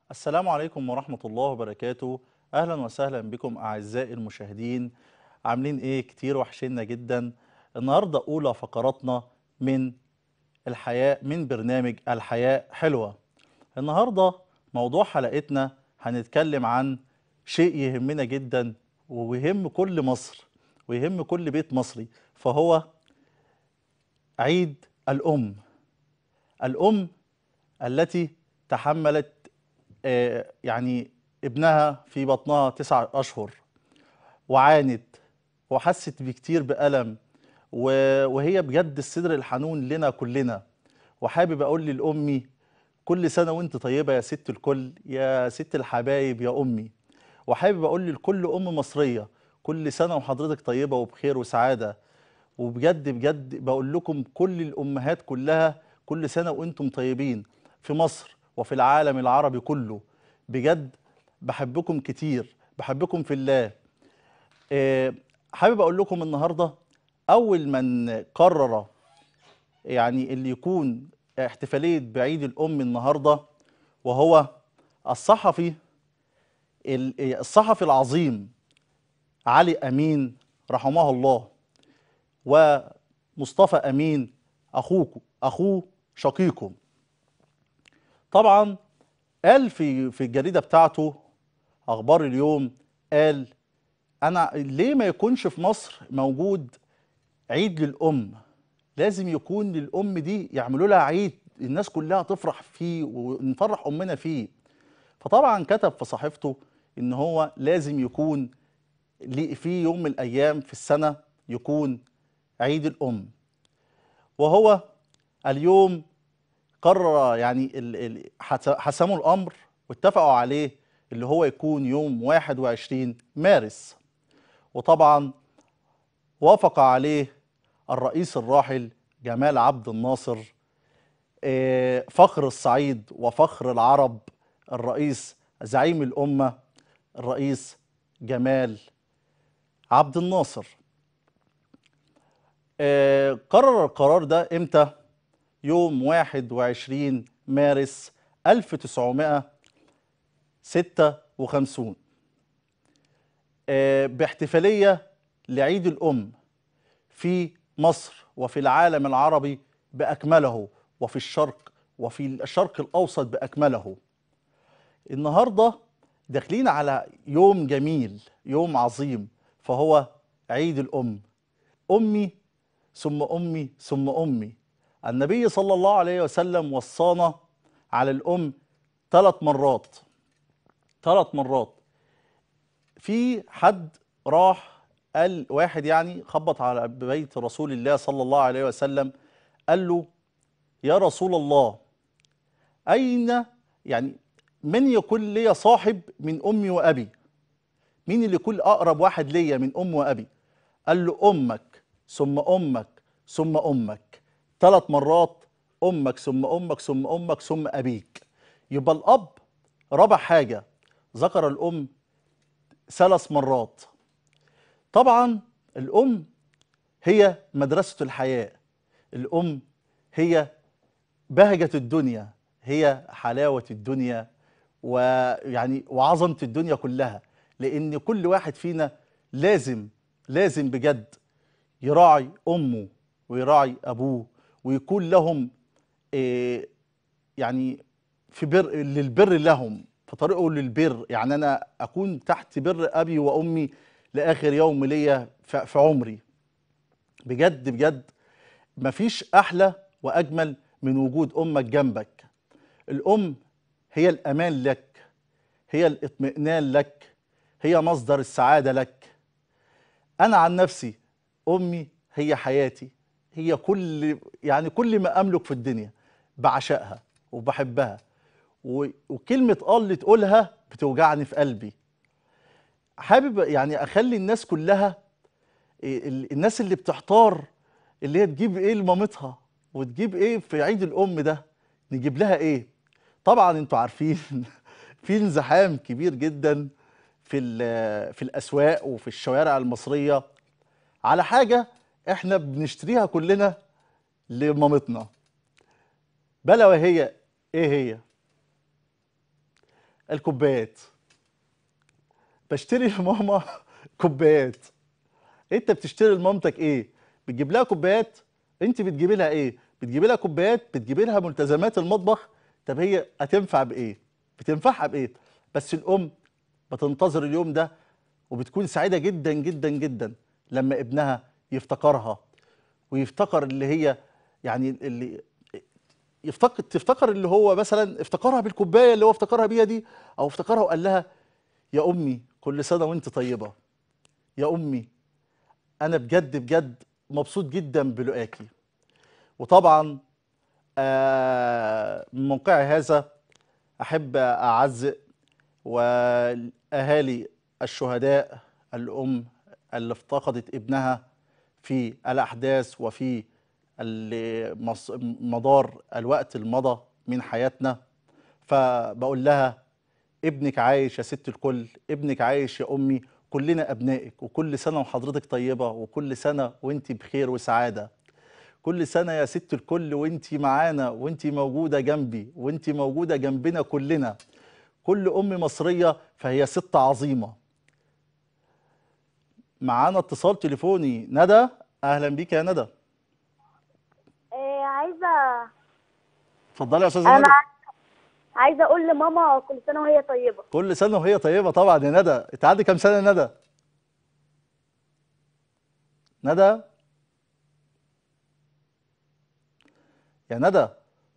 السلام عليكم ورحمة الله وبركاته أهلا وسهلا بكم أعزائي المشاهدين عاملين إيه كتير وحشنا جدا النهاردة أولى فقراتنا من الحياة من برنامج الحياة حلوة النهاردة موضوع حلقتنا هنتكلم عن شيء يهمنا جدا ويهم كل مصر ويهم كل بيت مصري فهو عيد الأم الأم التي تحملت آه، يعني ابنها في بطنها تسع أشهر وعانت وحست بكتير بألم و- وهي بجد الصدر الحنون لنا كلنا وحابب أقول لأمي كل سنة وانت طيبة يا ست الكل يا ست الحبايب يا أمي وحابب أقول لكل أم مصرية كل سنة وحضرتك طيبة وبخير وسعادة وبجد بجد بقول لكم كل الأمهات كلها كل سنة وأنتم طيبين في مصر وفي العالم العربي كله بجد بحبكم كتير بحبكم في الله آه، حابب أقول لكم النهاردة أول من قرر يعني اللي يكون احتفالية بعيد الأم النهاردة وهو الصحفي ال- الصحفي العظيم علي أمين رحمه الله ومصطفى أمين أخوكم أخوه شقيقه طبعا قال في في الجريدة بتاعته أخبار اليوم قال أنا ليه ما يكونش في مصر موجود عيد للأم لازم يكون للأم دي يعملوا لها عيد الناس كلها تفرح فيه ونفرح أمنا فيه فطبعا كتب في صحيفته إن هو لازم يكون ليه- في يوم من الأيام في السنة يكون عيد الأم وهو اليوم قرر يعني ال- ال- حس- حسموا الأمر واتفقوا عليه اللي هو يكون يوم 21 مارس وطبعا وافق عليه الرئيس الراحل جمال عبد الناصر آه، فخر الصعيد وفخر العرب الرئيس زعيم الأمة الرئيس جمال عبد الناصر آه، قرر القرار ده امتى؟ يوم 21 مارس 1956 آه، باحتفالية لعيد الأم في مصر وفي العالم العربي بأكمله وفي الشرق وفي الشرق الأوسط بأكمله النهارده داخلين على يوم جميل يوم عظيم فهو عيد الأم أمي ثم أمي ثم أمي النبي صلى الله عليه وسلم وصانا على الأم ثلاث مرات ثلاث مرات في حد راح قال واحد يعني خبط على بيت رسول الله صلى الله عليه وسلم قال له يا رسول الله أين يعني من يكون لي صاحب من أمي وأبي مين اللي يكون أقرب واحد ليا من أم وأبي قال له أمك ثم أمك ثم أمك ثلاث مرات أمك ثم أمك ثم أمك ثم أبيك يبقى الأب رابع حاجة ذكر الأم ثلاث مرات طبعا الأم هي مدرسة الحياة الأم هي بهجة الدنيا هي حلاوة الدنيا ويعني وعظمة الدنيا كلها لأن كل واحد فينا لازم لازم بجد يراعي أمه ويراعي أبوه ويكون لهم إيه يعني في بر للبر لهم في طريقه للبر يعني أنا أكون تحت بر أبي وأمي لآخر يوم ليا ف- في عمري بجد بجد مفيش أحلى وأجمل من وجود أمك جنبك الأم هي الأمان لك هي الاطمئنان لك هي مصدر السعادة لك أنا عن نفسي أمي هي حياتي هي كل يعني كل ما أملك في الدنيا بعشقها وبحبها و- وكلمة آه اللي تقولها بتوجعني في قلبي حابب يعني أخلي الناس كلها إيه، ال- الناس اللي بتحتار اللي هي تجيب ايه لمامتها وتجيب ايه في عيد الام ده نجيب لها ايه طبعا انتوا عارفين في انزحام كبير جدا في ال- في الاسواق وفي الشوارع المصريه على حاجه احنا بنشتريها كلنا لمامتنا بلا وهي ايه هي الكوبايات بشتري لماما كوبايات انت بتشتري لمامتك ايه بتجيب لها كوبايات انت بتجيبي لها ايه بتجيبي لها كوبايات بتجيبي لها ملتزمات المطبخ طب هي هتنفع بايه بتنفعها بايه بس الام بتنتظر اليوم ده وبتكون سعيده جدا جدا جدا لما ابنها يفتكرها ويفتكر اللي هي يعني اللي يفتكر تفتكر اللي هو مثلا افتكرها بالكوبايه اللي هو افتكرها بيها دي او افتكرها وقال لها يا امي كل سنه وانت طيبه يا امي انا بجد بجد مبسوط جدا بلقاكي وطبعا آه، من موقعي هذا احب اعزئ واهالي الشهداء الام اللي افتقدت ابنها في الاحداث وفي ال- مص- مدار الوقت المضى من حياتنا فبقول لها ابنك عايش يا ست الكل ابنك عايش يا امي كلنا ابنائك وكل سنه وحضرتك طيبه وكل سنه وانت بخير وسعاده كل سنه يا ست الكل وانت معانا وانت موجوده جنبي وانت موجوده جنبنا كلنا كل ام مصريه فهي ست عظيمه معانا اتصال تليفوني ندى اهلا بيك يا ندى آه، عايزة اتفضلي يا استاذه ندى أنا عايزة أقول لماما كل سنة وهي طيبة كل سنه وهي طيبه طبعا يا ندى انت عندك كام سنه يا ندى ندى يا ندى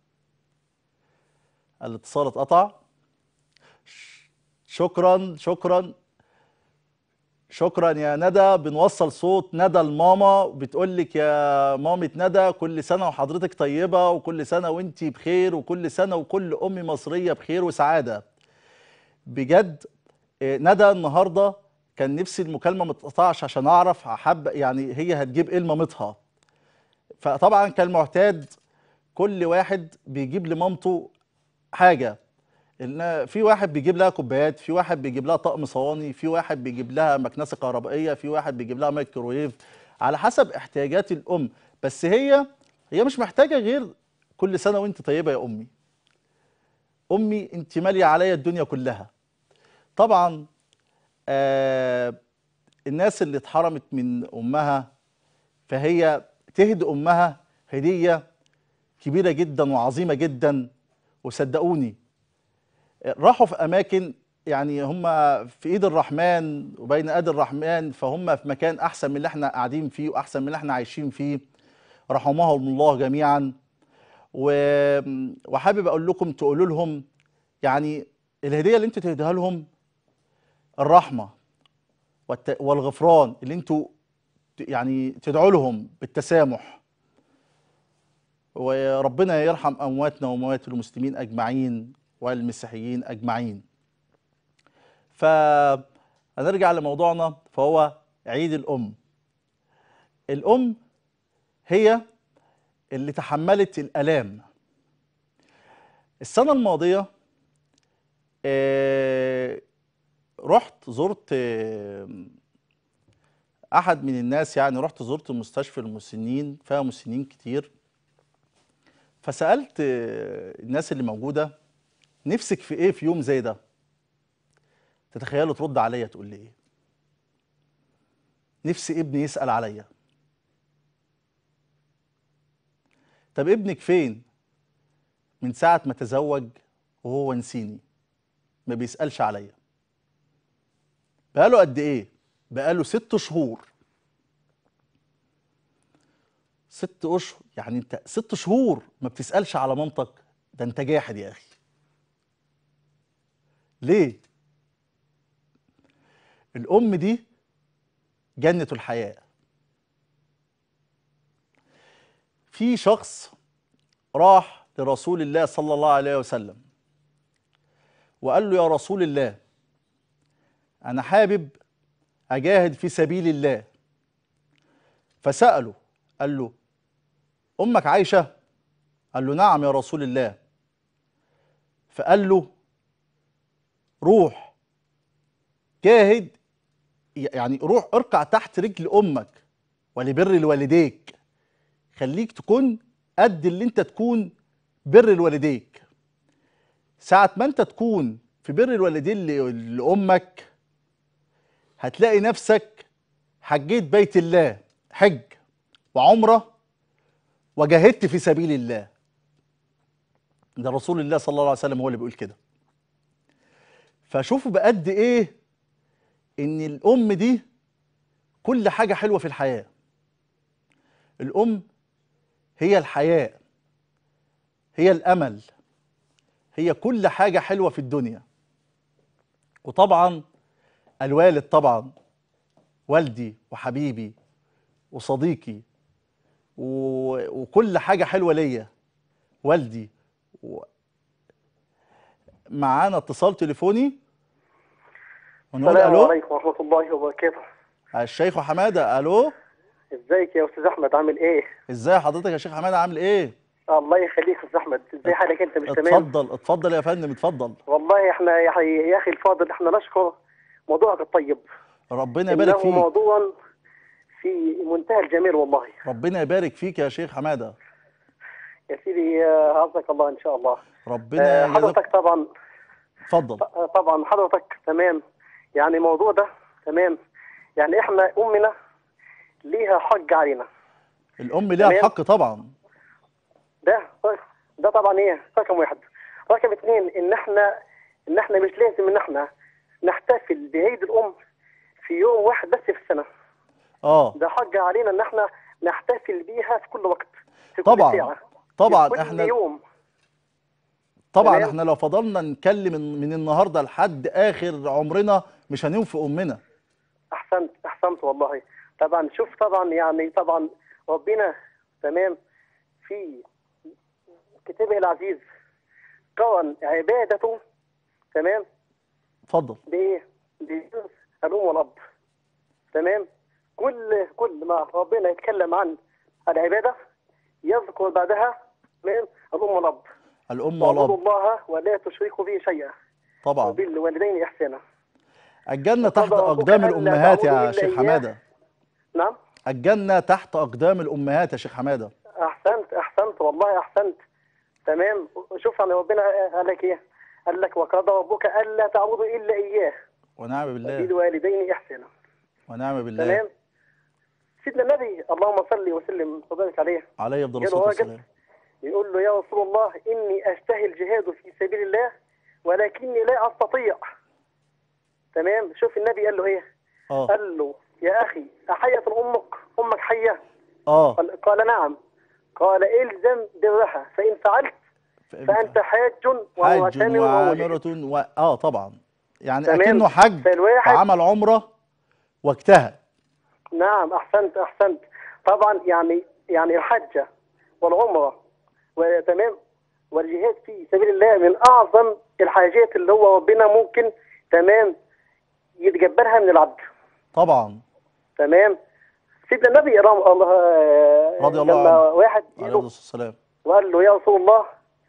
الاتصال اتقطع ش- شكرا شكرا شكرا يا ندى بنوصل صوت ندى لماما بتقول لك يا مامة ندى كل سنة وحضرتك طيبة وكل سنة وانتي بخير وكل سنة وكل أم مصرية بخير وسعادة بجد آه، ندى النهارده كان نفسي المكالمه ما تقطعش عشان اعرف حب يعني هي هتجيب ايه لمامتها فطبعا كالمعتاد كل واحد بيجيب لمامته حاجه ان في واحد بيجيب لها كوبايات في واحد بيجيب لها طقم صواني في واحد بيجيب لها مكنسه كهربائيه في واحد بيجيب لها مايكرويف على حسب احتياجات الام بس هي هي مش محتاجه غير كل سنه وانت طيبه يا امي امي انت ماليه عليا الدنيا كلها طبعا آه الناس اللي اتحرمت من امها فهي تهدي امها هديه كبيره جدا وعظيمه جدا وصدقوني راحوا في اماكن يعني هم في ايد الرحمن وبين ايدي الرحمن فهم في مكان احسن من اللي احنا قاعدين فيه واحسن من اللي احنا عايشين فيه رحمهم الله جميعا و... وحابب اقول لكم تقولوا لهم يعني الهديه اللي انتوا تهديها لهم الرحمه والت... والغفران اللي انتوا ت- يعني تدعوا لهم بالتسامح وربنا يرحم امواتنا واموات المسلمين اجمعين والمسيحيين اجمعين فهنرجع لموضوعنا فهو عيد الام الام هي اللي تحملت الالام السنه الماضيه آه، رحت زرت آه، احد من الناس يعني رحت زرت مستشفى المسنين فيها مسنين كتير فسالت آه، الناس اللي موجوده نفسك في ايه في يوم زي ده تتخيلوا ترد عليا تقول لي ايه نفسي ابني يسال عليا طب ابنك فين من ساعه ما تزوج وهو نسيني ما بيسالش عليا بقاله قد ايه بقاله ست شهور ست اشهر يعني انت ست شهور ما بتسالش على مامتك ده انت جاحد يا اخي ليه الام دي جنة الحياة في شخص راح لرسول الله صلى الله عليه وسلم وقال له يا رسول الله انا حابب اجاهد في سبيل الله فسأله قال له امك عايشة قال له نعم يا رسول الله فقال له روح جاهد يعني روح اركع تحت رجل امك ولبر الوالديك خليك تكون قد اللي انت تكون بر الوالديك ساعة ما انت تكون في في بر الوالدين ل- لامك هتلاقي نفسك حجيت بيت الله حج وعمره وجاهدت في سبيل الله ده رسول الله صلى الله عليه وسلم هو اللي بيقول كده فشوفوا بقد ايه ان الام دي كل حاجه حلوه في الحياه الام هي الحياه هي الامل هي كل حاجه حلوه في الدنيا وطبعا الوالد طبعا والدي وحبيبي وصديقي و... وكل حاجه حلوه ليا والدي و... معانا اتصال تليفوني ونقول السلام الو عليكم ورحمة الله وبركاته الشيخ حماده الو ازيك يا استاذ احمد عامل ايه؟ ازاي حضرتك يا شيخ حماده عامل ايه الله يخليك يا استاذ احمد ازاي حالك انت مش تمام؟ اتفضل اتفضل يا فندم اتفضل والله احنا يا اخي يا اخي الفاضل احنا نشكر موضوعك الطيب ربنا يبارك انه فيك موضوع في منتهى الجمال والله ربنا يبارك فيك يا شيخ حماده يا سيدي آه، حفظك الله ان شاء الله ربنا آه، يجازيك حضرتك طبعا اتفضل آه، طبعا حضرتك تمام يعني الموضوع ده تمام يعني احنا امنا ليها حق علينا الام ليها تمام. الحق طبعا ده ده طبعا ايه رقم واحد رقم اثنين ان احنا ان احنا مش لازم ان احنا نحتفل بعيد الام في يوم واحد بس في السنه اه ده حق علينا ان احنا نحتفل بيها في كل وقت في طبعا. كل ساعه طبعا في كل احنا يوم طبعا تمام. احنا لو فضلنا نتكلم من من النهارده لحد اخر عمرنا مش هنوفي امنا احسنت احسنت والله طبعا شوف طبعا يعني طبعا ربنا تمام في كتابه العزيز قرن عبادته تمام اتفضل بايه؟ بجنس الام والاب تمام؟ كل كل ما ربنا يتكلم عن العباده يذكر بعدها تمام الام والاب الام واعبدوا والاب الله ولا تشركوا به شيئا طبعا وبالوالدين احسانا الجنه تحت وقضى ربك اقدام ألا الامهات يا تعبدوا إلا شيخ إياه. حماده نعم الجنه تحت اقدام الامهات يا شيخ حماده احسنت احسنت والله احسنت تمام شوف يعني ربنا قال لك ايه؟ قال لك وقضى ربك الا تعبدوا الا اياه ونعم بالله وبالوالدين احسانا ونعم بالله تمام سيدنا النبي اللهم صل وسلم وبارك عليه عليه افضل جاله الصلاه راجل والسلام يقول له يا رسول الله إني أشتهي الجهاد في سبيل الله ولكني لا أستطيع تمام شوف النبي قال له إيه اه قال له يا أخي أحية أمك أمك حية اه قال, قال نعم قال إلزم برها فإن فعلت فأنت حاج حاج ومعتمر ومجرد وعامرة و... اه طبعا يعني تمام. اكنه حج فالواحد- وعمل عمره واجتهد نعم أحسنت أحسنت طبعا يعني يعني الحجة والعمرة وتمام والجهاد في سبيل الله من أعظم الحاجات اللي هو ربنا ممكن تمام يتجبرها من العبد طبعا تمام سيدنا النبي رضي الله رضي الله لما عنه. واحد عليه يجيله الصلاه والسلام وقال له يا رسول الله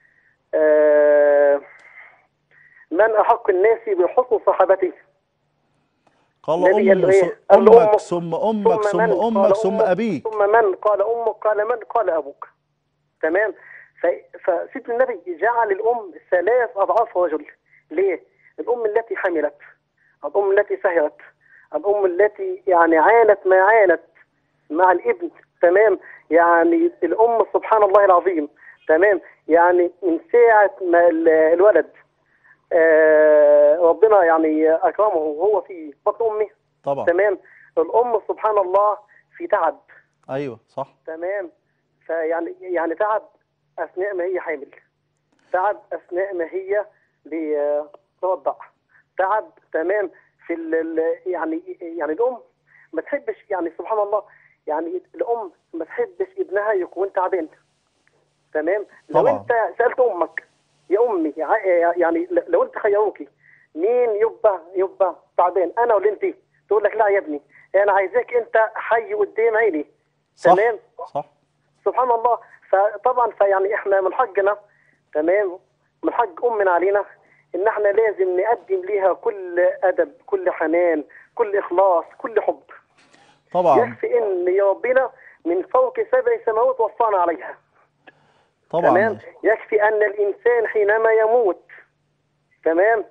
آه، من أحق الناس بحسن صحابتي قال النبي قال له أم إيه؟ قال له أمك أمك، ثم أمك ثم من؟ أمك قال ثم أبيك ثم من قال أمك قال من قال أبوك تمام ف- فسيدنا النبي جعل الأم ثلاث أضعاف رجل ليه؟ الأم التي حملت الأم التي سهرت الأم التي يعني عانت ما عانت مع الابن تمام يعني الأم سبحان الله العظيم تمام يعني من ساعة ما ال- الولد آه ربنا يعني أكرمه وهو في بطن أمه طبعا تمام الام سبحان الله في تعب أيوه صح تمام فيعني يعني تعب اثناء ما هي حامل تعب اثناء ما هي بتوضع تعب تمام في ال ال- يعني يعني الام ما تحبش يعني سبحان الله يعني الام ما تحبش ابنها يكون تعبان تمام لو طبعا. انت سالت امك يا امي يع- يعني لو انت خيروكي مين يبقى يبقى تعبان انا ولا انت تقول لك لا يا ابني انا عايزاك انت حي قدام عيني صح تمام صح سبحان الله فطبعا فيعني احنا من حقنا تمام من حق امنا علينا ان احنا لازم نقدم ليها كل ادب كل حنان كل اخلاص كل حب طبعا يكفي ان يا ربنا من فوق سبع سماوات وصانا عليها تمام طبعا يكفي ان الانسان حينما يموت تمام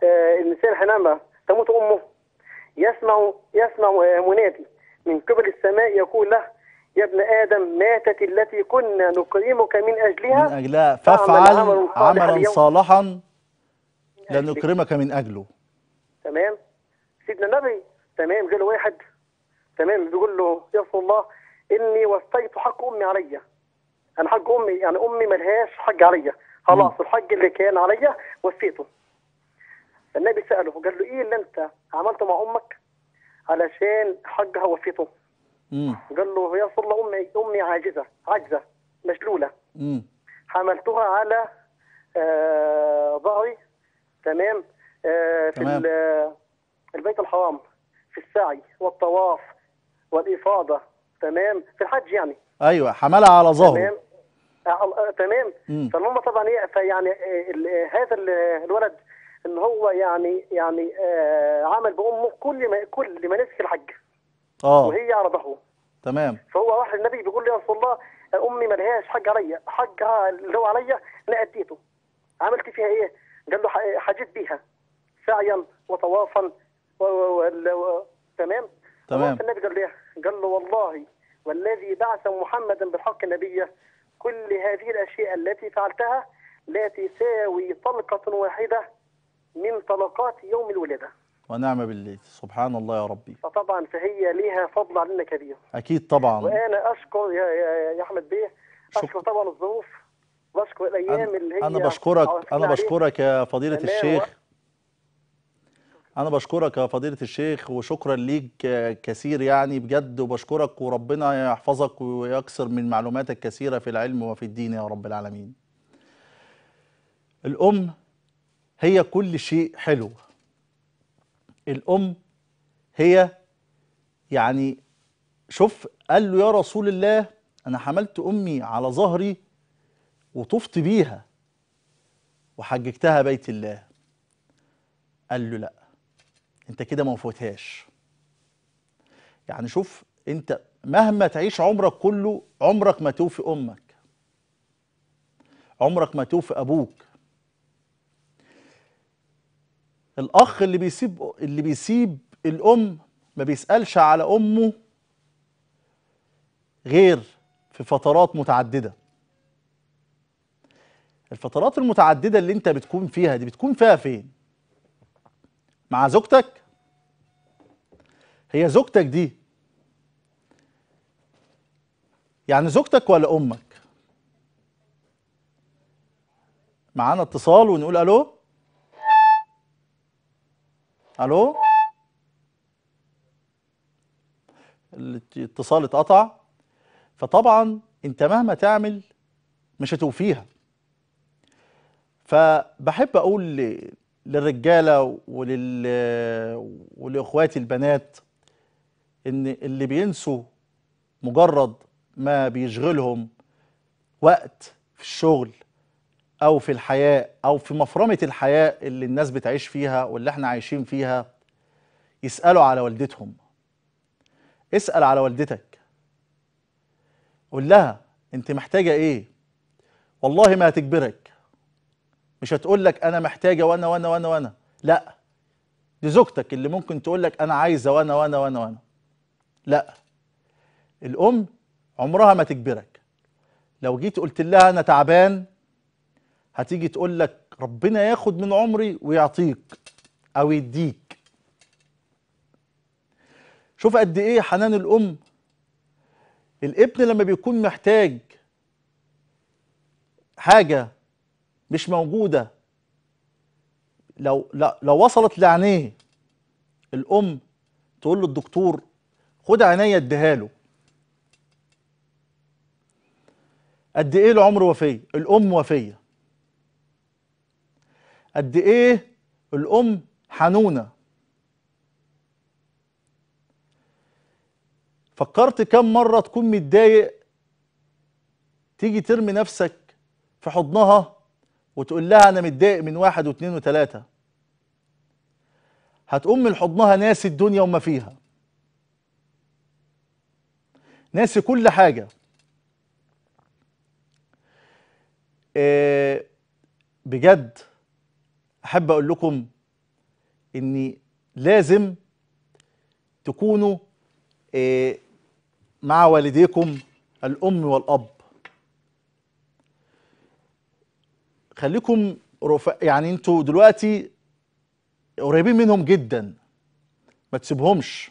آه، الإنسان حينما تموت أمه يسمع يسمع آه، منادي من قبل السماء يقول له يا ابن آدم ماتت التي كنا نكرمك من من أجلها أجلها فاعمل فافعل عملا صالحا عملا اليوم. صالحا أجلك. لنكرمك من أجله تمام سيدنا النبي تمام جاله واحد تمام بيقول له يا رسول الله اني وصيت حق امي عليا انا حق امي يعني امي ملهاش حق عليا خلاص الحق اللي كان عليا وفيته النبي ساله قال له ايه اللي انت عملته مع امك علشان حقها وفيته مم. قال له يا رسول الله امي امي عاجزه عاجزه مشلوله مم. حملتها على آه، ظهري تمام آه، في تمام. ال- البيت الحرام في السعي والطواف والإفاضة تمام في الحج يعني أيوة حملها على ظهره تمام آه، آه، تمام مم. فالمهم طبعا ايه فيعني آه، ال- آه، هذا ال- الولد ان هو يعني يعني آه، عمل بامه كل ما كل مناسك الحج اه وهي على ظهره تمام فهو راح النبي بيقول له يا رسول الله امي ملهاش حق عليا حقها اللي هو عليا انا اديته عملت فيها ايه؟ قال له ح- حجيت بيها سعيا وطوافا و... و... و... و... تمام تمام. فالنبي قال له ايه؟ قال له والله والذي بعث محمدا بالحق نبيا كل هذه الاشياء التي فعلتها لا تساوي طلقه واحده من طلقات يوم الولاده ونعم بالله سبحان الله يا ربي فطبعا فهي ليها فضل علينا كبير أكيد طبعا وانا اشكر يا يا, يا احمد بيه شكرا. اشكر طبعا الظروف بشكر الايام اللي هي أنا, أنا بشكرك عرفتنا أنا عليه. بشكرك يا فضيلة تمام. الشيخ أنا بشكرك يا فضيلة الشيخ وشكرا ليك كثير يعني بجد وبشكرك وربنا يحفظك ويكثر من معلوماتك كثيرة في العلم وفي الدين يا رب العالمين. الأم هي كل شيء حلو. الأم هي يعني شوف قال له يا رسول الله أنا حملت أمي على ظهري وطفت بيها وحججتها بيت الله قال له لا انت كده ما وفوتهاش يعني شوف انت مهما تعيش عمرك كله عمرك ما توفي امك عمرك ما توفي ابوك الاخ اللي بيسيب اللي بيسيب الام ما بيسالش على امه غير في فترات متعدده الفترات المتعدده اللي انت بتكون فيها دي بتكون فيها فين مع زوجتك هي زوجتك دي يعني زوجتك ولا امك معانا اتصال ونقول الو الو الاتصال اتقطع فطبعا انت مهما تعمل مش هتوفيها فبحب اقول ل- للرجاله ولل ولاخواتي البنات ان اللي بينسوا مجرد ما بيشغلهم وقت في الشغل او في الحياه او في مفرمه الحياه اللي الناس بتعيش فيها واللي احنا عايشين فيها يسالوا على والدتهم اسال على والدتك قول لها انت محتاجه ايه والله ما هتجبرك مش هتقول لك انا محتاجه وانا وانا وانا وانا لا دي زوجتك اللي ممكن تقول لك انا عايزه وانا وانا وانا وانا لا الام عمرها ما تجبرك لو جيت قلت لها انا تعبان هتيجي تقول لك ربنا ياخد من عمري ويعطيك او يديك شوف قد ايه حنان الام الابن لما بيكون محتاج حاجه مش موجوده لو لا لو وصلت لعينيه الام تقول له الدكتور خد عينيا اديها له قد ايه العمر وفيه الام وفيه قد ايه الام حنونه فكرت كم مره تكون متضايق تيجي ترمي نفسك في حضنها وتقول لها انا متضايق من واحد واثنين وثلاثه هتقوم من حضنها ناسي الدنيا وما فيها ناسي كل حاجه آه، بجد احب اقول لكم ان لازم تكونوا آه، مع والديكم الام والاب خليكم رفا يعني انتوا دلوقتي قريبين منهم جدا ما تسيبهمش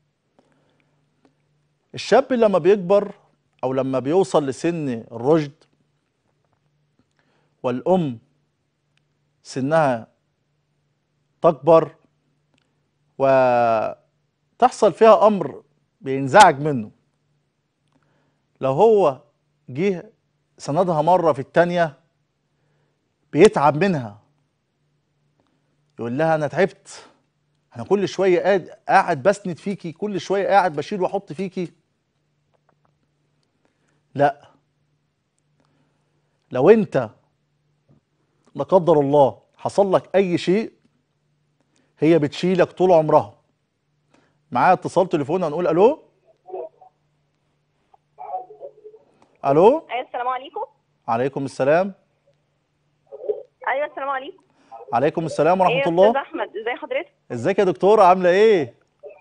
الشاب لما بيكبر او لما بيوصل لسن الرشد والام سنها تكبر وتحصل فيها امر بينزعج منه لو هو جه سندها مره في التانيه بيتعب منها يقول لها انا تعبت انا كل شويه قاعد قاعد بسند فيكي كل شويه قاعد بشيل واحط فيكي لا لو انت لا قدر الله حصل لك اي شيء هي بتشيلك طول عمرها معايا اتصال تليفون هنقول الو الو ايوه السلام عليكم عليكم السلام ايوه السلام عليكم عليكم السلام ورحمه ايه يا الله استاذ احمد ازي حضرتك ازيك يا دكتوره عامله ايه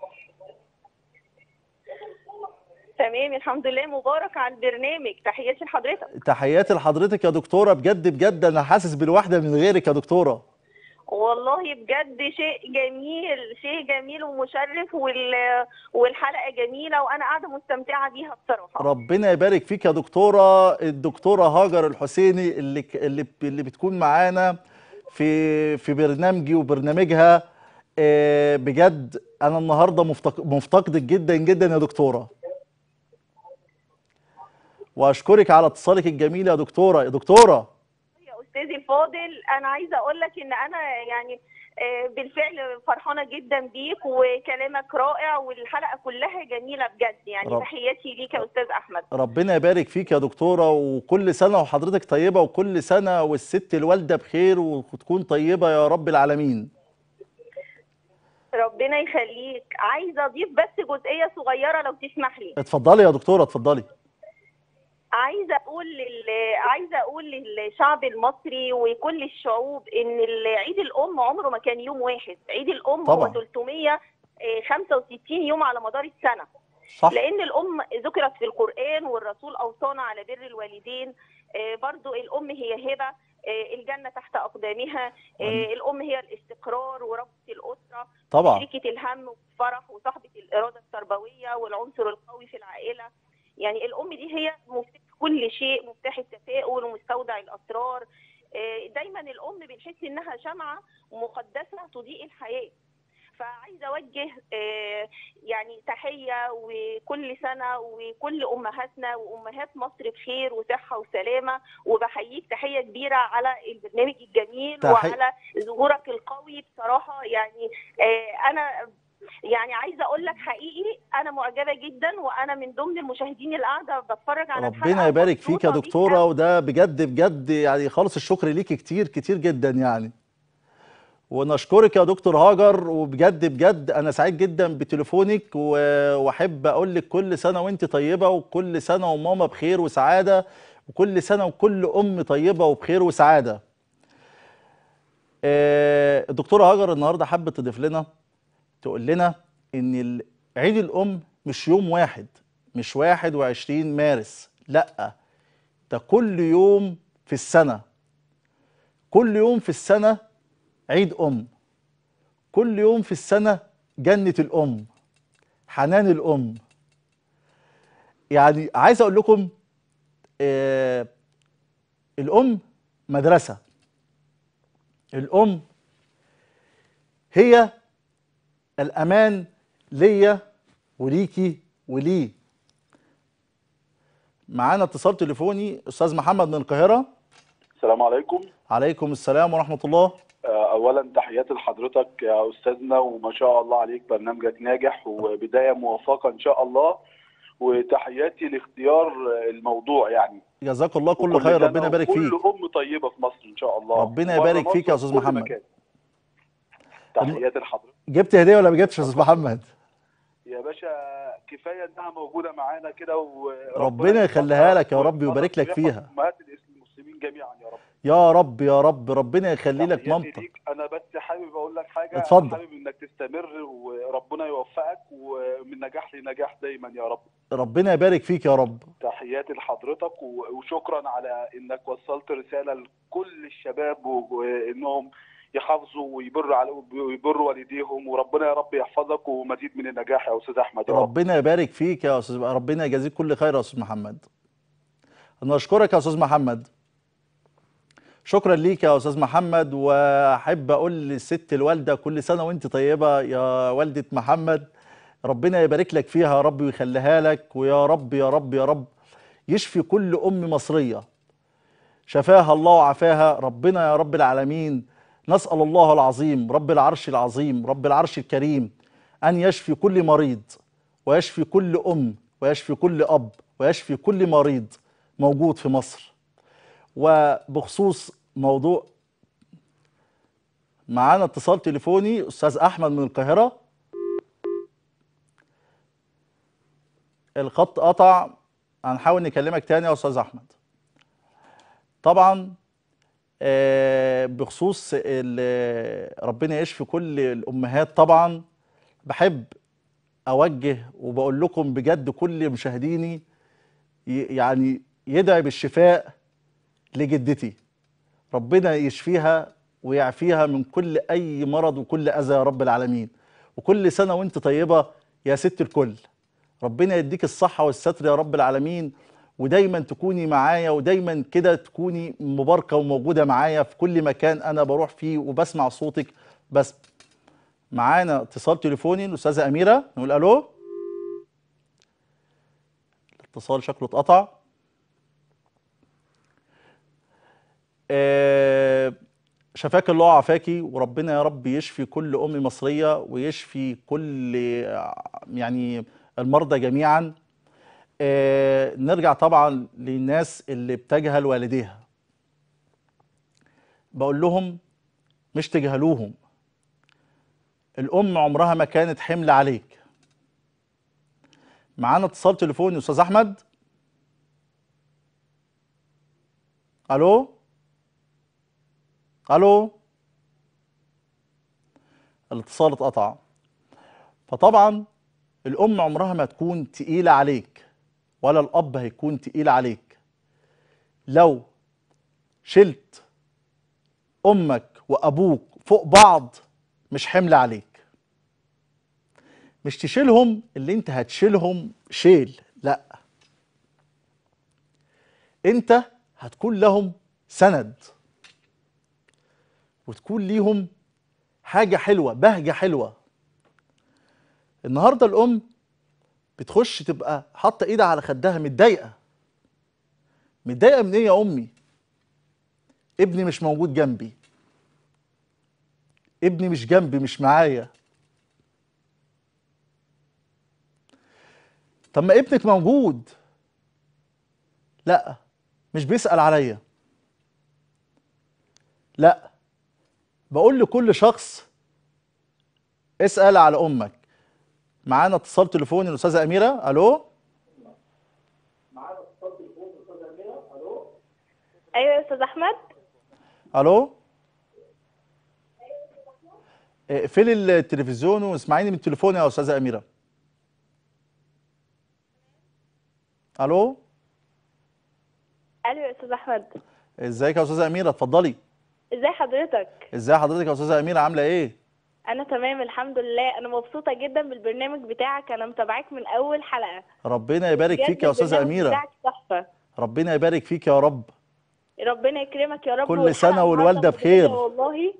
تمام الحمد لله مبارك على البرنامج تحياتي لحضرتك تحياتي لحضرتك يا دكتوره بجد بجد انا حاسس بالوحده من غيرك يا دكتوره والله بجد شيء جميل شيء جميل ومشرف وال... والحلقه جميله وانا قاعده مستمتعه بيها بصراحه ربنا يبارك فيك يا دكتوره الدكتوره هاجر الحسيني اللي ك- اللي ب- اللي بتكون معانا في في برنامجي وبرنامجها آه، بجد انا النهارده مفتق- مفتقدك جدا جدا يا دكتوره واشكرك على اتصالك الجميل يا دكتوره يا دكتوره يا استاذي الفاضل انا عايزه اقول لك ان انا يعني آه، بالفعل فرحانه جدا بيك وكلامك رائع والحلقه كلها جميله بجد يعني رب- تحياتي ليك يا استاذ احمد ربنا يبارك فيك يا دكتورة وكل سنة وحضرتك طيبة وكل سنة والست الوالدة بخير وتكون طيبة يا رب العالمين ربنا يخليك عايزه اضيف بس جزئيه صغيره لو تسمح لي اتفضلي يا دكتورة اتفضلي عايزه اقول لل... عايزه اقول للشعب المصري وكل الشعوب ان ال- عيد الام عمره ما كان يوم واحد عيد الام طبعاً. هو 365 يوم على مدار السنه صح لان الام ذكرت في القران والرسول اوصانا على بر الوالدين آه، برضو الام هي هبه آه، الجنه تحت اقدامها آه، الام هي الاستقرار وربط الاسره طبعا شريكة الهم والفرح وصاحبة الإرادة التربوية والعنصر القوي في العائلة يعني الأم دي هي مفتاح كل شيء مفتاح التفاؤل ومستودع الأسرار آه، دايما الأم بنحس إنها شمعة مقدسة تضيء الحياة فعايزه اوجه آه، يعني تحيه وكل سنه وكل امهاتنا وامهات مصر بخير وصحه وسلامه وبحييك تحيه كبيره على البرنامج الجميل تحية. وعلى ظهورك القوي بصراحه يعني آه، انا يعني عايزه اقول لك حقيقي انا معجبه جدا وانا من ضمن المشاهدين اللي قاعده بتفرج على الحلقه ربنا يبارك فيك يا ومبسوطة دكتورة بيها. وده بجد بجد يعني خالص الشكر ليكي كتير كتير جدا يعني ونشكرك يا دكتور هاجر وبجد بجد انا سعيد جدا بتليفونك و- واحب اقول لك كل سنه وانت طيبه وكل سنه وماما بخير وسعاده وكل سنه وكل ام طيبه وبخير وسعاده آه، الدكتوره هاجر النهارده حابه تضيف لنا تقول لنا ان ال- عيد الام مش يوم واحد مش 21 مارس لا ده كل يوم في السنه كل يوم في السنه عيد ام كل يوم في السنه جنه الام حنان الام يعني عايز اقول لكم آه الام مدرسه الام هي الامان ليا وليكي وليه معانا اتصال تليفوني استاذ محمد من القاهره السلام عليكم عليكم السلام ورحمه الله آه، اولا تحياتي لحضرتك يا استاذنا وما شاء الله عليك برنامجك ناجح وبدايه موفقه ان شاء الله وتحياتي لاختيار الموضوع يعني جزاك الله كل وكل خير سنة ربنا يبارك وكل فيك ام طيبه في مصر ان شاء الله ربنا وبره يبارك فيك يا مصر أستاذ وفي كل محمد. مكان. تحياتي لحضرتك جبت هديه ولا ما جبتش يا استاذ محمد يا باشا كفايه انها موجوده معانا كده ربنا يخليها لك يا رب ويبارك لك ويحفظ فيها. امهات المسلمين جميعا يا رب يا رب يا رب ربنا يخلي لك تحياتي مامتك ليك. انا بس حابب اقول لك حاجه اتفضل. أنا حابب انك تستمر وربنا يوفقك ومن نجاح لنجاح دايما يا رب ربنا يبارك فيك يا رب تحياتي لحضرتك و- وشكرا على انك وصلت رساله لكل الشباب و- وانهم يحافظوا ويبروا على ويبروا والديهم وربنا يا رب يحفظك ومزيد من النجاح يا استاذ احمد يا رب ربنا يبارك فيك يا استاذ ربنا يجازيك كل خير يا استاذ محمد انا اشكرك يا استاذ محمد شكرا ليك يا استاذ محمد واحب اقول للست الوالده كل سنه وانت طيبه يا والده محمد ربنا يبارك لك فيها يا رب ويخليها لك ويا رب يا رب يا رب يشفي كل ام مصريه شفاها الله وعافاها ربنا يا رب العالمين نسأل الله العظيم رب العرش العظيم رب العرش الكريم أن يشفي كل مريض ويشفي كل أم ويشفي كل أب ويشفي كل مريض موجود في مصر وبخصوص موضوع معانا اتصال تليفوني أستاذ أحمد من القاهرة الخط قطع هنحاول نكلمك تاني يا أستاذ أحمد طبعا آه، بخصوص ال- ربنا يشفي كل الامهات طبعا بحب اوجه وبقول لكم بجد كل مشاهديني ي- يعني يدعي بالشفاء لجدتي ربنا يشفيها ويعفيها من كل اي مرض وكل اذى يا رب العالمين وكل سنه وانت طيبه يا ست الكل ربنا يديك الصحه والستر يا رب العالمين ودايما تكوني معايا ودايما كده تكوني مباركه وموجوده معايا في كل مكان انا بروح فيه وبسمع صوتك بس معانا اتصال تليفوني الاستاذه اميره نقول الو الاتصال شكله اتقطع آه، شفاك الله وعافاكي وربنا يا رب يشفي كل ام مصريه ويشفي كل آه، يعني المرضى جميعا آه، نرجع طبعا للناس اللي بتجهل والديها بقول لهم مش تجهلوهم الام عمرها ما كانت حمل عليك معانا اتصال تليفوني استاذ احمد الو الو الاتصال اتقطع فطبعا الام عمرها ما تكون تقيله عليك ولا الاب هيكون تقيل عليك لو شلت امك وابوك فوق بعض مش حمل عليك مش تشيلهم اللي انت هتشيلهم شيل لا انت هتكون لهم سند وتكون ليهم حاجة حلوة بهجة حلوة النهاردة الأم بتخش تبقى حاطة إيدها على خدها متضايقة متضايقة من إيه يا أمي؟ ابني مش موجود جنبي ابني مش جنبي مش معايا طب ما ابنك موجود لا مش بيسأل عليا لا بقول لكل شخص اسأل على أمك معانا اتصال تليفوني الأستاذة أميرة ألو ايوه يا استاذ احمد ألو اقفلي التلفزيون واسمعيني من التليفون يا أستاذة أميرة ألو الو يا استاذ احمد ازيك يا أستاذة أميرة اتفضلي ازاي حضرتك ازاي حضرتك يا أستاذة أميرة عاملة إيه؟ انا تمام الحمد لله انا مبسوطه جدا بالبرنامج بتاعك انا متابعاك من اول حلقه ربنا يبارك بجد فيك يا أستاذة البرنامج أميرة بتاعك تحفه ربنا يبارك فيك يا رب ربنا يكرمك يا رب كل والحلقة سنة والوالدة النهاردة بخير. مفيدة والله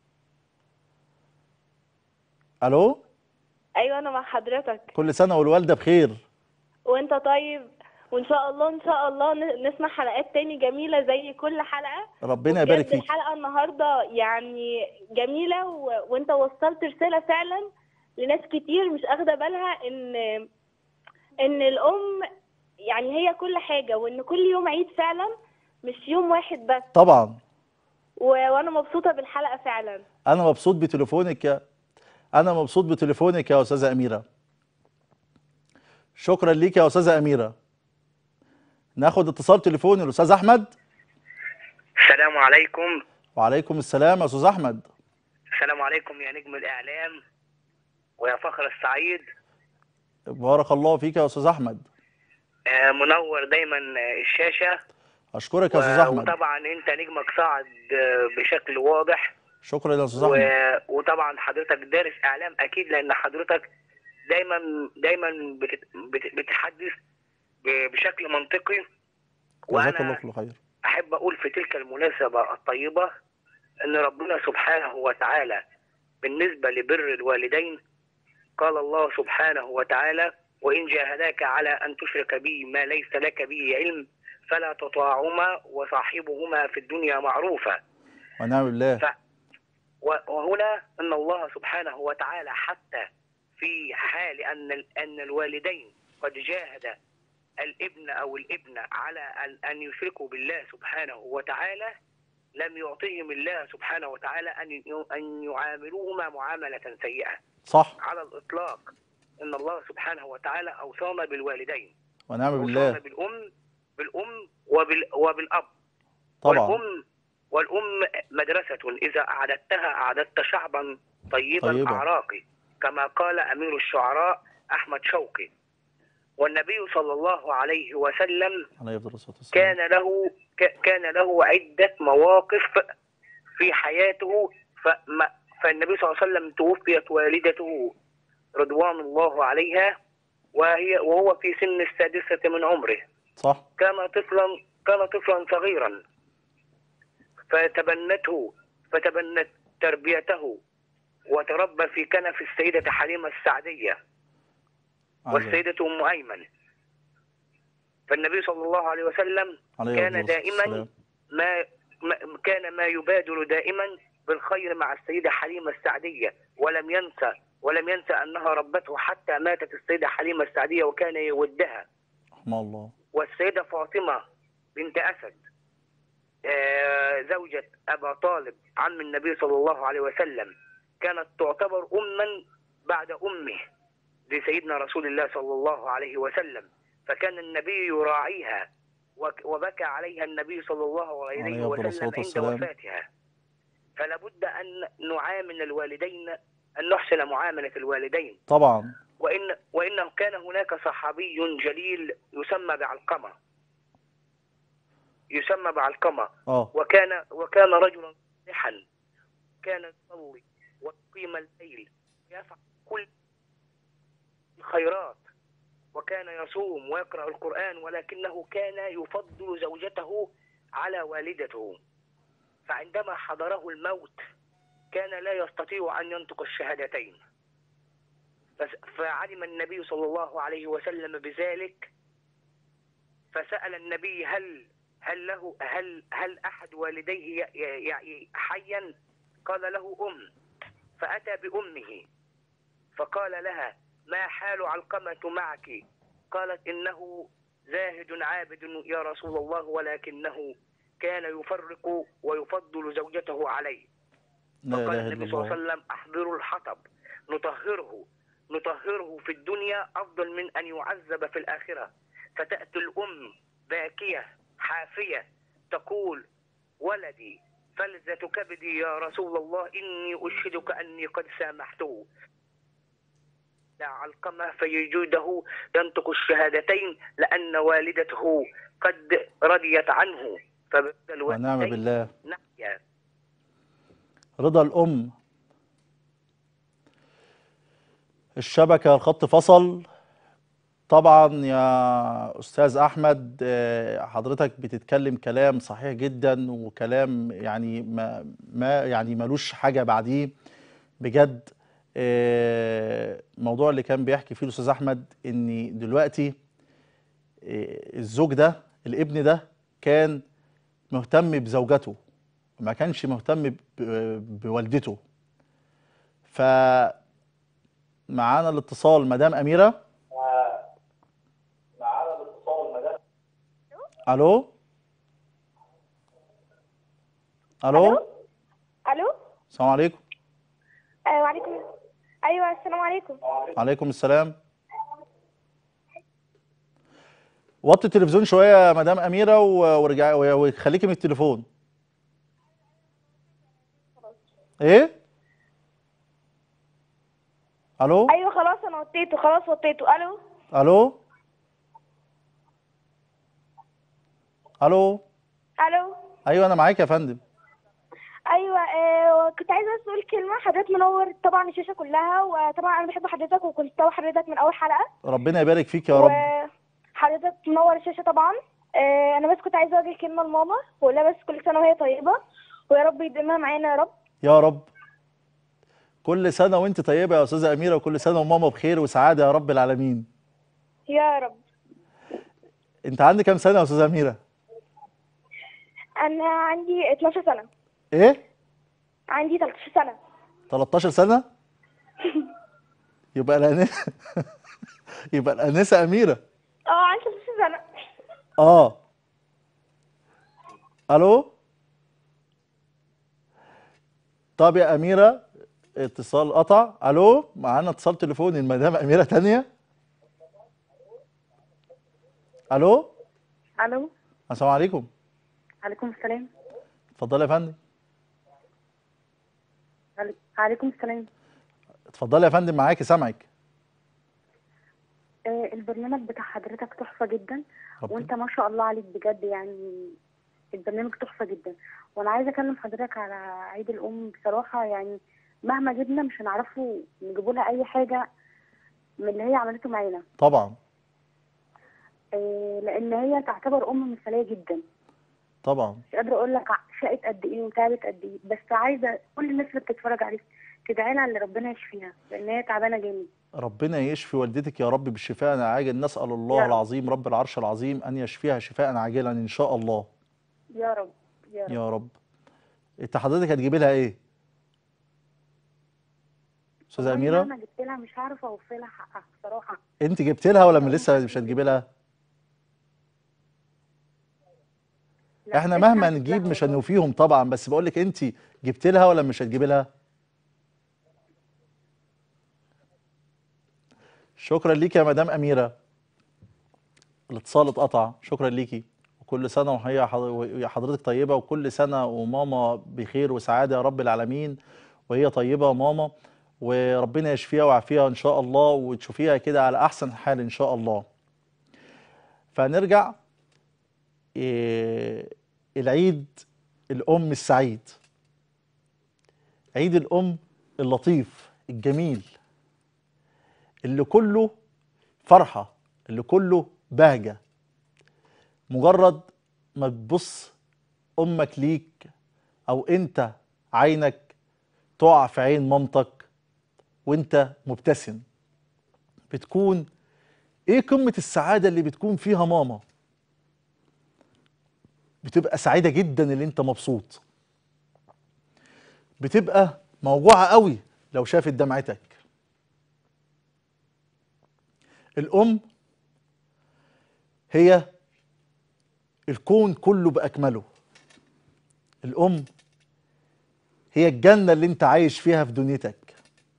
ألو ايوه انا مع حضرتك كل سنة والوالدة بخير وانت طيب وان شاء الله ان شاء الله ن- نسمع حلقات تاني جميله زي كل حلقه ربنا يبارك بجد فيك الحلقه النهارده يعني جميله و... وانت وصلت رساله فعلا لناس كتير مش اخده بالها ان ان الام يعني هي كل حاجه وان كل يوم عيد فعلا مش يوم واحد بس طبعا و... وانا مبسوطه بالحلقه فعلا انا مبسوط بتليفونك يا انا مبسوط بتليفونك يا استاذه اميره شكرا ليك يا استاذه اميره ناخد اتصال تليفوني الاستاذ احمد السلام عليكم وعليكم السلام يا استاذ احمد السلام عليكم يا نجم الإعلام ويا فخر السعيد بارك الله فيك يا استاذ احمد آه، منور دايما آه، الشاشة اشكرك يا استاذ و- احمد وطبعا أنت نجمك صاعد آه، بشكل واضح شكرا يا استاذ و... احمد وطبعا حضرتك دارس إعلام أكيد لأن حضرتك دايما دايما بت... بت... بتحدث ب... بشكل منطقي جزاك الله وأنا كل خير أحب أقول في تلك المناسبة الطيبة أن ربنا سبحانه وتعالى بالنسبة لبر الوالدين قال الله سبحانه وتعالى وإن جاهداك على أن تشرك بي ما ليس لك به علم فلا تطاعهما وصاحبهما في الدنيا معروفا ونعم بالله ف- و- وهنا أن الله سبحانه وتعالى حتى في حال أن ال- أن الوالدين قد جاهد الابن أو الابنة على أن- أن يشركوا بالله سبحانه وتعالى لم يعطيهم الله سبحانه وتعالى أن ي- أن يعاملوهما معاملة سيئة صح على الإطلاق إن الله سبحانه وتعالى أوصانا بالوالدين ونعم أوصانا بالله بالأم بالأم وبال وبالأب طبعا والأم والأم مدرسة إذا أعددتها أعددت شعبا طيبا, طيبا. طيبا. أعراقي كما قال أمير الشعراء أحمد شوقي والنبي صلى الله عليه وسلم عليه افضل الصلاه والسلام كان له ك- كان له عدة مواقف في حياته فما فالنبي صلى الله عليه وسلم توفيت والدته رضوان الله عليها وهي وهو في سن السادسة من عمره صح كان طفلا كان طفلا صغيرا فتبنته فتبنت تربيته وتربى في كنف السيدة حليمة السعدية عزيز. والسيدة أم أيمن فالنبي صلى الله عليه وسلم عليه كان أفضل الصلاة دائما والسلام. ما ما- كان ما يبادر دائما بالخير مع السيدة حليمة السعدية ولم ينسى ولم ينسى أنها ربته حتى ماتت السيدة حليمة السعدية وكان يودها رحمه الله والسيدة فاطمة بنت أسد آه، زوجة أبا طالب عم النبي صلى الله عليه وسلم كانت تعتبر أما بعد أمه لسيدنا رسول الله صلى الله عليه وسلم فكان النبي يراعيها وك- وبكى عليها النبي صلى الله عليه عليه أفضل وسلم الصلاة عند والسلام. وفاتها فلا بد أن نعامل الوالدين أن نحسن معاملة الوالدين طبعا وإن وإنه كان هناك صحابي جليل يسمى بعلقمة يسمى بعلقمة اه وكان وكان رجلا صالحا كان يصلي ويقيم الليل ويفعل كل الخيرات وكان يصوم ويقرأ القرآن ولكنه كان يفضل زوجته على والدته فعندما حضره الموت كان لا يستطيع أن ينطق الشهادتين فس- فعلم النبي صلى الله عليه وسلم بذلك فسأل النبي هل هل له هل هل أحد والديه ي- ي- ي- حيا؟ قال له أم فأتى بأمه فقال لها ما حال علقمة معك؟ قالت إنه زاهد عابد يا رسول الله ولكنه كان يفرق ويفضل زوجته عليه لا فقال اله الا النبي صلى الله عليه الله وسلم احضروا الحطب نطهره نطهره في الدنيا افضل من ان يعذب في الاخره فتاتي الام باكيه حافيه تقول ولدي فلذة كبدي يا رسول الله اني اشهدك اني قد سامحته لا علقمه فيجوده ينطق الشهادتين لان والدته قد رضيت عنه فبدل ونعم بالله نحيا رضا الأم الشبكة الخط فصل طبعا يا أستاذ أحمد آه، حضرتك بتتكلم كلام صحيح جدا وكلام يعني ما, ما يعني ملوش حاجة بعديه بجد آه، الموضوع اللي كان بيحكي فيه الأستاذ أحمد إن دلوقتي آه، الزوج ده الابن ده كان مهتم بزوجته ما كانش مهتم ب- بوالدته ف معانا الاتصال مدام أميرة ألو ألو الو السلام عليكم آه وعليكم ايوه السلام عليكم عليكم السلام وطي التلفزيون شوية يا مدام أميرة و- ورجع وخليكي من التليفون إيه؟ الو ايوه خلاص انا وطيته خلاص وطيته الو الو الو الو ايوه انا معاك يا فندم ايوه آه كنت عايزه بس اقول كلمه حضرتك منور طبعا الشاشه كلها وطبعا انا بحب حضرتك وكنت بتابع حضرتك من اول حلقه ربنا يبارك فيك يا رب وحضرتك منور الشاشه طبعا آه انا بس كنت عايزه اوجه كلمه لماما واقول لها بس كل سنه وهي طيبه ويا رب يديمها معانا يا رب يا رب كل سنه وانت طيبه يا استاذه اميره وكل سنه وماما بخير وسعاده يا رب العالمين يا رب انت عندك كام سنه يا استاذه اميره انا عندي 12 سنه ايه عندي 13 سنه 13 سنه يبقى الانسه يبقى الانسه اميره اه عندي 13 سنه اه الو طب يا اميره اتصال قطع الو معانا اتصال تليفوني المدام اميره تانية الو الو السلام عليكم عليكم السلام اتفضلي يا فندم علي- عليكم السلام اتفضلي يا فندم معاكي سامعك آه البرنامج بتاع حضرتك تحفة جدا ربنا- وانت ما شاء الله عليك بجد يعني البرنامج تحفة جدا وانا عايزة اكلم حضرتك على عيد الام بصراحة يعني مهما جبنا مش هنعرفوا نجيبوا لها اي حاجة من اللي هي عملته معانا طبعا آه لان هي تعتبر ام مثالية جدا طبعا مش قادرة اقول لك شقت قد ايه وتعبت قد ايه بس عايزة كل الناس اللي بتتفرج عليك تدعي لها اللي ربنا يشفيها لان هي تعبانة جامد ربنا يشفي والدتك يا رب بالشفاء عاجل نسأل الله يا رب. العظيم رب العرش العظيم أن يشفيها شفاء عاجلا إن شاء الله يا رب يا رب يا رب انت حضرتك هتجيبي لها ايه استاذه والله اميره مهما جبت لها مش هعرف اوفي لها حقها بصراحه انت جبت لها ولا من لسه مش هتجيبي لها لا، احنا لسه مهما هجيب نجيب لها مش والله. هنوفيهم طبعا بس بقول لك انت جبت لها ولا مش هتجيبي لها شكرا ليكي يا مدام اميره الاتصال اتقطع شكرا ليكي وكل سنه وهي حض- وهي حضرتك طيبه وكل سنه وماما بخير وسعاده يا رب العالمين وهي طيبه ماما وربنا يشفيها ويعافيها ان شاء الله وتشوفيها كده على احسن حال ان شاء الله فنرجع إيه، العيد الأم السعيد عيد الأم اللطيف الجميل اللي كله فرحة اللي كله بهجة مجرد ما تبص أمك ليك أو أنت عينك تقع في عين مامتك وأنت مبتسم بتكون إيه قمة السعادة اللي بتكون فيها ماما بتبقى سعيدة جدا اللي انت مبسوط بتبقى موجوعة قوي لو شافت دمعتك الأم هي الكون كله بأكمله الأم هي الجنة اللي انت عايش فيها في دنيتك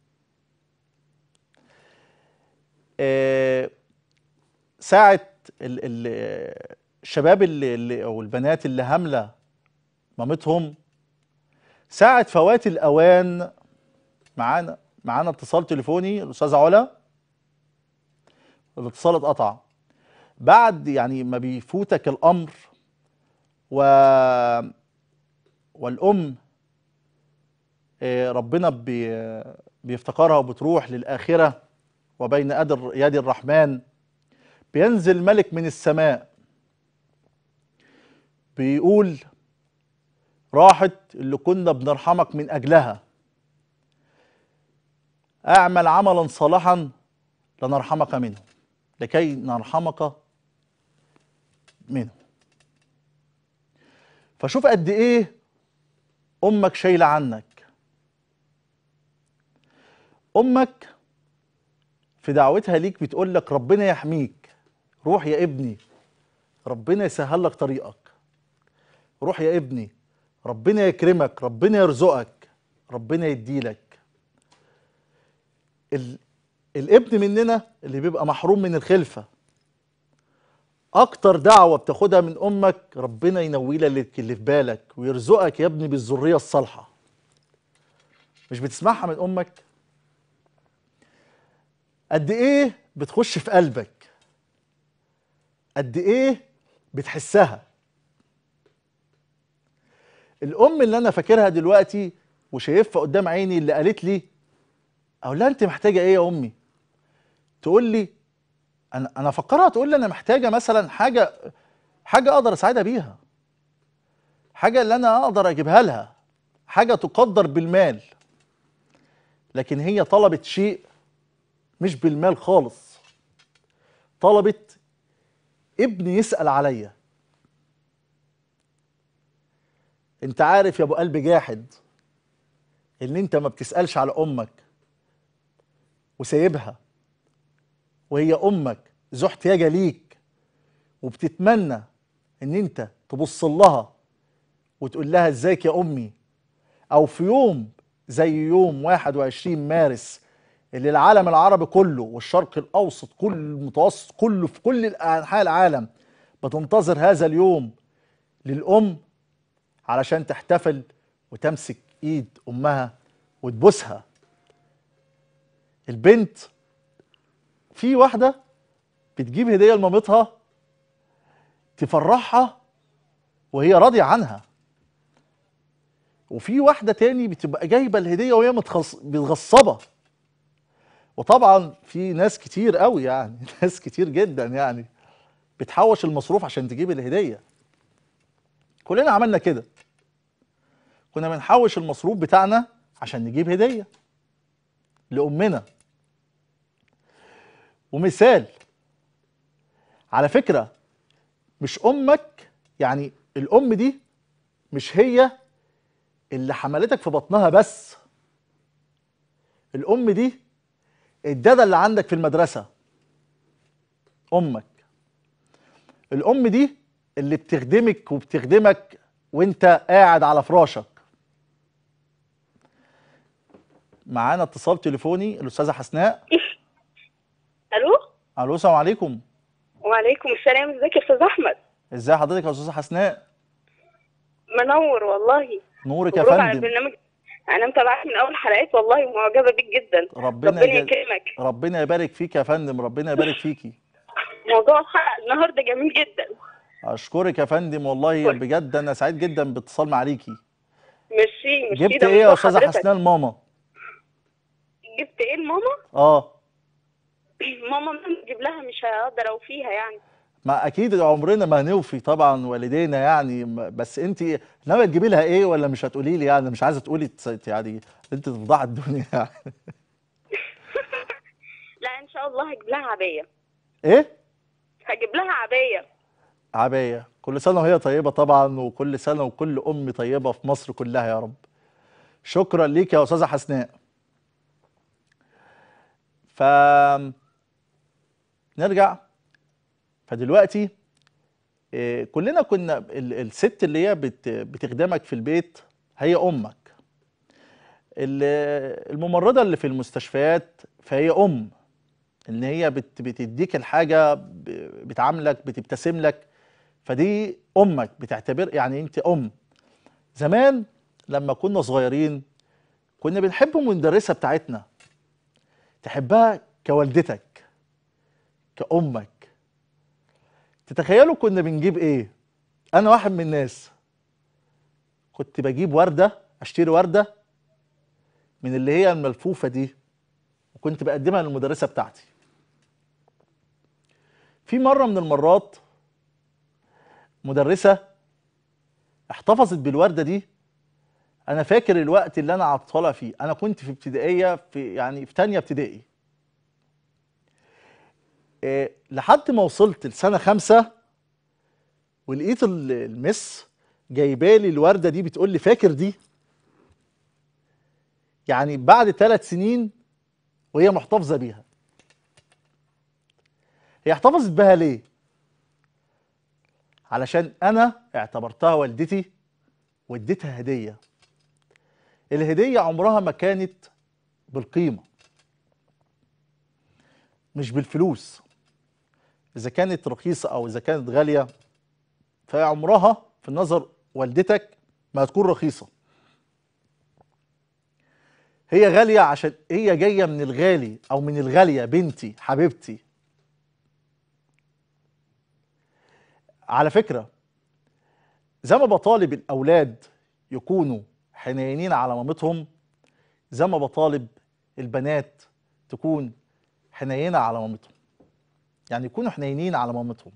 آه، ساعة ال- ال- الشباب اللي, اللي او البنات اللي هامله مامتهم ساعة فوات الأوان معانا معانا اتصال تليفوني الأستاذة علا الاتصال اتقطع بعد يعني ما بيفوتك الأمر و والأم آه، ربنا بي بيفتكرها وبتروح للآخرة وبين يد الر- يد الرحمن بينزل ملك من السماء بيقول راحت اللي كنا بنرحمك من أجلها اعمل عملا صالحا لنرحمك منه لكي نرحمك منه فشوف قد ايه امك شايله عنك امك في دعوتها ليك بتقول لك ربنا يحميك روح يا ابني ربنا يسهل لك طريقك روح يا ابني ربنا يكرمك ربنا يرزقك ربنا يديلك ال... الابن مننا اللي بيبقى محروم من الخلفة اكتر دعوة بتاخدها من امك ربنا ينوي لك اللي في بالك ويرزقك يا ابني بالذرية الصالحة مش بتسمعها من امك قد ايه بتخش في قلبك قد ايه بتحسها الام اللي انا فاكرها دلوقتي وشايفها قدام عيني اللي قالت لي اقول لها انت محتاجه ايه يا امي تقول لي انا انا افكرها تقول لي انا محتاجه مثلا حاجه حاجه اقدر اساعدها بيها حاجه اللي انا اقدر اجيبها لها حاجه تقدر بالمال لكن هي طلبت شيء مش بالمال خالص طلبت ابني يسأل عليا انت عارف يا ابو قلب جاحد ان انت ما بتسألش على امك وسايبها وهي امك ذو احتياجه ليك وبتتمنى ان انت تبص لها وتقول لها ازيك يا امي او في يوم زي يوم 21 مارس اللي العالم العربي كله والشرق الاوسط كل المتوسط كله في كل انحاء العالم بتنتظر هذا اليوم للام علشان تحتفل وتمسك ايد امها وتبوسها البنت في واحده بتجيب هديه لمامتها تفرحها وهي راضيه عنها وفي واحده تاني بتبقى جايبه الهديه وهي متخص... متغصبه وطبعا في ناس كتير قوي يعني ناس كتير جدا يعني بتحوش المصروف عشان تجيب الهديه كلنا عملنا كده كنا بنحوش المصروف بتاعنا عشان نجيب هديه لامنا ومثال على فكره مش امك يعني الام دي مش هي اللي حملتك في بطنها بس الام دي الداده اللي عندك في المدرسه امك الام دي اللي بتخدمك وبتخدمك وانت قاعد على فراشك معانا اتصال تليفوني الاستاذه حسناء الو الو السلام عليكم وعليكم السلام ازيك يا استاذ احمد ازي حضرتك يا استاذه حسناء منور والله نورك يا مبروك على فندم البرنامج انا متابعاك من اول حلقات والله ومعجبه بيك جدا ربنا ربنا يجازيك. يكرمك ربنا يبارك فيك يا فندم ربنا يبارك فيكي موضوع الحلقه النهارده جميل جدا اشكرك يا فندم والله بجد انا سعيد جدا باتصال معاكي ميرسي ميرسي جبت ده ايه يا موضوع استاذه حضرتك. حسناء لماما جبت ايه لماما اه ماما مهما تجيب لها مش هقدر اوفيها يعني ما اكيد عمرنا ما هنوفي طبعا والدينا يعني م- بس انت ناويه تجيبي لها ايه ولا مش هتقولي لي يعني مش عايزه تقولي تس- يعني انت تفضحي الدنيا يعني لا ان شاء الله هجيب لها عبايه ايه هجيب لها عبايه عبايه كل سنه وهي طيبه طبعا وكل سنه وكل ام طيبه في مصر كلها يا رب شكرا ليك يا استاذه حسناء ف نرجع فدلوقتي إيه، كلنا كنا ال- الست اللي هي بت- بتخدمك في البيت هي امك ال- الممرضه اللي في المستشفيات فهي ام ان هي بت بتديك الحاجه ب- بتعاملك بتبتسم لك فدي امك بتعتبر يعني انت ام زمان لما كنا صغيرين كنا بنحب المدرسه بتاعتنا تحبها كوالدتك كأمك تتخيلوا كنا بنجيب ايه انا واحد من الناس كنت بجيب وردة اشتري وردة من اللي هي الملفوفة دي وكنت بقدمها للمدرسة بتاعتي في مرة من المرات مدرسة احتفظت بالوردة دي انا فاكر الوقت اللي انا عطلها فيه انا كنت في ابتدائية في يعني في تانية ابتدائي إيه، لحد ما وصلت لسنة خمسة ولقيت ال- المس جايبالي الوردة دي بتقول لي فاكر دي يعني بعد ثلاث سنين وهي محتفظة بيها هي احتفظت بها ليه علشان انا اعتبرتها والدتي واديتها هدية الهدية عمرها ما كانت بالقيمة مش بالفلوس اذا كانت رخيصه او اذا كانت غاليه فهي عمرها في نظر والدتك ما هتكون رخيصه هي غالية عشان هي جاية من الغالي أو من الغالية بنتي حبيبتي على فكرة زي ما بطالب الأولاد يكونوا حنينين على مامتهم زي ما بطالب البنات تكون حنينة على مامتهم يعني يكونوا حنينين على مامتهم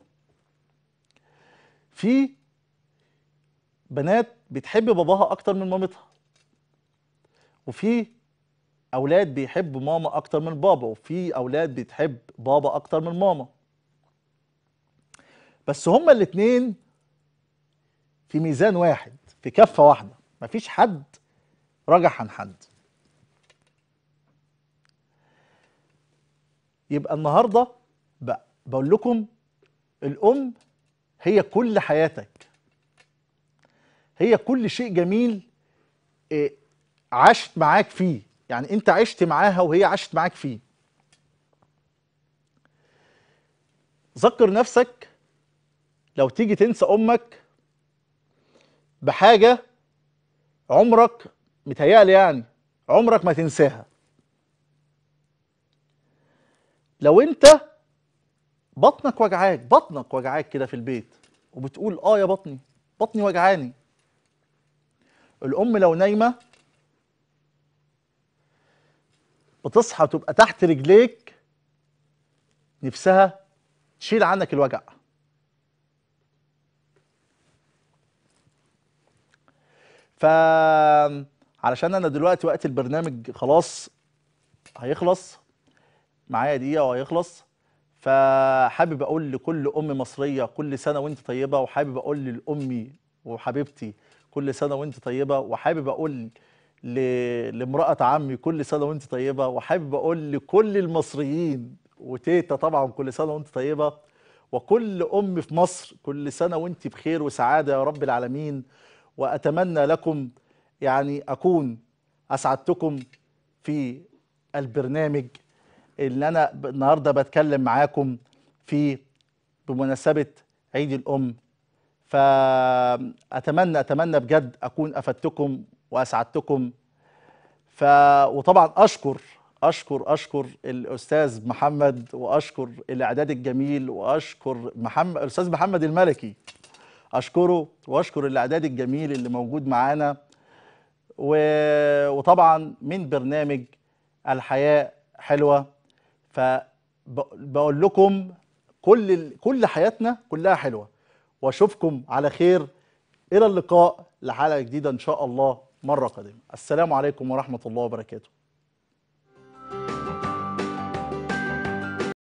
في بنات بتحب باباها أكتر من مامتها وفي أولاد بيحبوا ماما أكتر من بابا وفي أولاد بتحب بابا أكتر من ماما بس هما الاتنين في ميزان واحد في كفة واحدة مفيش حد رجح عن حد يبقى النهارده ب- بقول لكم الام هي كل حياتك هي كل شيء جميل إيه، عاشت معاك فيه يعني انت عشت معاها وهي عاشت معاك فيه ذكر نفسك لو تيجي تنسى امك بحاجه عمرك متهيألي يعني عمرك ما تنساها لو انت بطنك وجعاك بطنك وجعاك كده في البيت وبتقول اه يا بطني بطني وجعاني الام لو نايمه بتصحى تبقى تحت رجليك نفسها تشيل عنك الوجع ف علشان انا دلوقتي وقت البرنامج خلاص هيخلص معايا دقيقة وهيخلص فحابب أقول لكل أم مصرية كل سنة وأنت طيبة وحابب أقول لأمي وحبيبتي كل سنة وأنت طيبة وحابب أقول ل- لامرأة عمي كل سنة وأنت طيبة وحابب أقول لكل المصريين وتيتا طبعا كل سنة وأنت طيبة وكل أم في مصر كل سنة وأنت بخير وسعادة يا رب العالمين وأتمنى لكم يعني أكون أسعدتكم في البرنامج اللي انا ب- النهارده بتكلم معاكم فيه بمناسبه عيد الام فاتمنى اتمنى بجد اكون افدتكم واسعدتكم ف وطبعا اشكر اشكر اشكر الاستاذ محمد واشكر الاعداد الجميل واشكر محمد الاستاذ محمد الملكي اشكره واشكر الاعداد الجميل اللي موجود معانا و... وطبعا من برنامج الحياة حلوة فبقول لكم كل ال... كل حياتنا كلها حلوة واشوفكم على خير الى اللقاء لحلقة جديدة ان شاء الله مرة قادمة السلام عليكم ورحمة الله وبركاته